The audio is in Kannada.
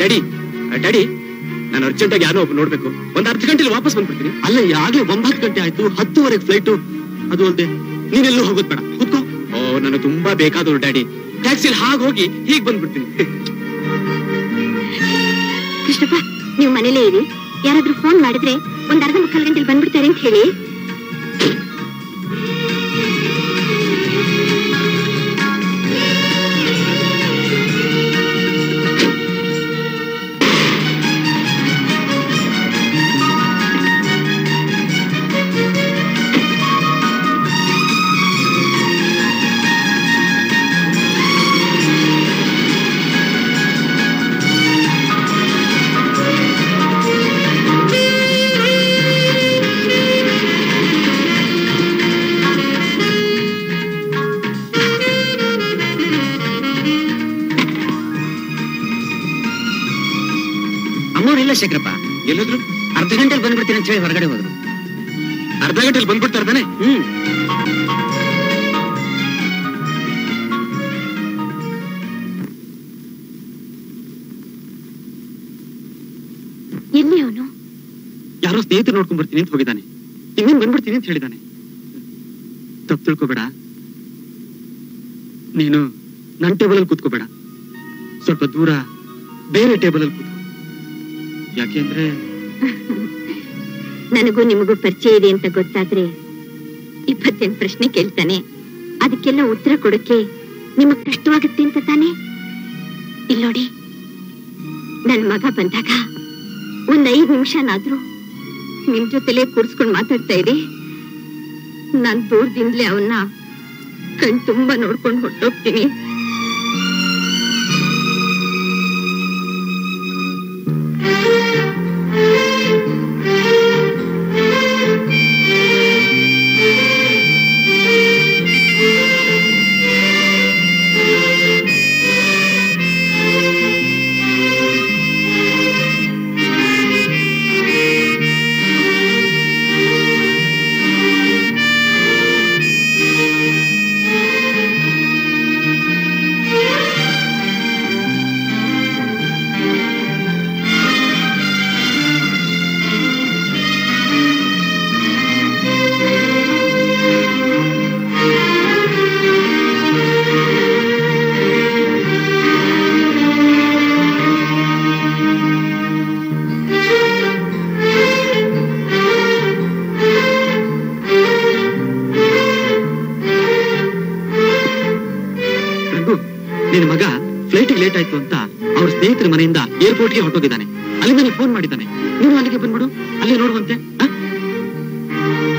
ಡ್ಯಾಡಿ ಡ್ಯಾಡಿ ನಾನು ಅರ್ಜೆಂಟಾಗಿ ಯಾರೋ ಒಬ್ಬ ನೋಡ್ಬೇಕು ಒಂದ್ ಅರ್ಧ ಗಂಟೆಲಿ ವಾಪಸ್ ಬಂದ್ಬಿಡ್ತೀನಿ ಅಲ್ಲ ಈಗಾಗ್ಲೇ ಒಂಬತ್ತು ಗಂಟೆ ಆಯ್ತು ಹತ್ತುವರೆಗೆ ಫ್ಲೈಟು ಅದು ಅಲ್ದೆ ನೀನೆಲ್ಲೂ ಹೋಗೋದ್ ಬೇಡ ಕೂತ್ಕೋ ಓ ನನಗೆ ತುಂಬಾ ಬೇಕಾದವ್ರು ಡ್ಯಾಡಿ ಟ್ಯಾಕ್ಸಿಲಿ ಹಾಗೆ ಹೋಗಿ ಹೀಗ್ ಬಂದ್ಬಿಡ್ತೀನಿ ಕೃಷ್ಣಪ್ಪ ನೀವು ಮನೇಲೇ ಇರಿ ಯಾರಾದ್ರೂ ಫೋನ್ ಮಾಡಿದ್ರೆ ಒಂದ್ ಅರ್ಧ ಮುಕ್ಕಾಲು ಗಂಟೆಲಿ ಬಂದ್ಬಿಡ್ತಾರೆ ಅಂತ ಹೇಳಿ ಅಮ್ಮವ್ರಿಲ್ಲ ಶೇಖರಪ್ಪ ಎಲ್ಲೋದ್ರು ಅರ್ಧ ಗಂಟೆಲಿ ಬಂದ್ಬಿಡ್ತೀನಿ ಅಂತ ಹೇಳಿ ಹೊರಗಡೆ ಹೋದ್ರು ಅರ್ಧ ಗಂಟೆಲಿ ಬಂದ್ಬಿಡ್ತಾರೆ ತಾನೆ ಹ್ಮ್ ಎಲ್ಲಿ ಅವನು ಯಾರೋ ಸ್ನೇಹಿತರು ನೋಡ್ಕೊಂಡ್ ಬರ್ತೀನಿ ಅಂತ ಹೋಗಿದ್ದಾನೆ ಇನ್ನೇನ್ ಬಂದ್ಬಿಡ್ತೀನಿ ಅಂತ ಹೇಳಿದಾನೆ ತಪ್ಪು ತಿಳ್ಕೊಬೇಡ ನೀನು ನನ್ ಟೇಬಲ್ ಅಲ್ಲಿ ಕೂತ್ಕೋಬೇಡ ಸ್ವಲ್ಪ ದೂರ ಬೇರೆ ಟೇಬಲ್ ಅಲ್ಲಿ ಕೂತ್ಕೋ ಯಾಕೆಂದ್ರೆ ನನಗೂ ನಿಮಗೂ ಪರಿಚಯ ಇದೆ ಅಂತ ಗೊತ್ತಾದ್ರೆ ಇಪ್ಪತ್ತೆಂಟು ಪ್ರಶ್ನೆ ಕೇಳ್ತಾನೆ ಅದಕ್ಕೆಲ್ಲ ಉತ್ತರ ಕೊಡಕ್ಕೆ ನಿಮಗ್ ಕಷ್ಟವಾಗುತ್ತೆ ಅಂತ ತಾನೆ ಇಲ್ಲೋಡಿ ನನ್ ಮಗ ಬಂದಾಗ ಒಂದ್ ಐದು ನಿಮಿಷನಾದ್ರೂ ನಿಮ್ ಜೊತೆಲೆ ಕೂರ್ಸ್ಕೊಂಡ್ ಮಾತಾಡ್ತಾ ಇರಿ ನಾನ್ ದೂರದಿಂದಲೇ ಅವನ್ನ ಕಣ್ ತುಂಬಾ ನೋಡ್ಕೊಂಡು ಹೊಟ್ಟೋಗ್ತೀನಿ ರಂಗು ನಿನ್ ಮಗ ಫ್ಲೈಟ್ ಲೇಟ್ ಆಯ್ತು ಅಂತ ಅವ್ರ ಸ್ನೇಹಿತರ ಮನೆಯಿಂದ ಏರ್ಪೋರ್ಟ್ಗೆ ಹೊರಟೋಗಿದ್ದಾನೆ ಅಲ್ಲಿ ನನಗೆ ಫೋನ್ ಮಾಡಿದ್ದಾನೆ ನೀನು ಅಲ್ಲಿಗೆ ಬಂದ್ಬಿಡು ಅಲ್ಲೇ ನೋಡುವಂತೆ ಆ?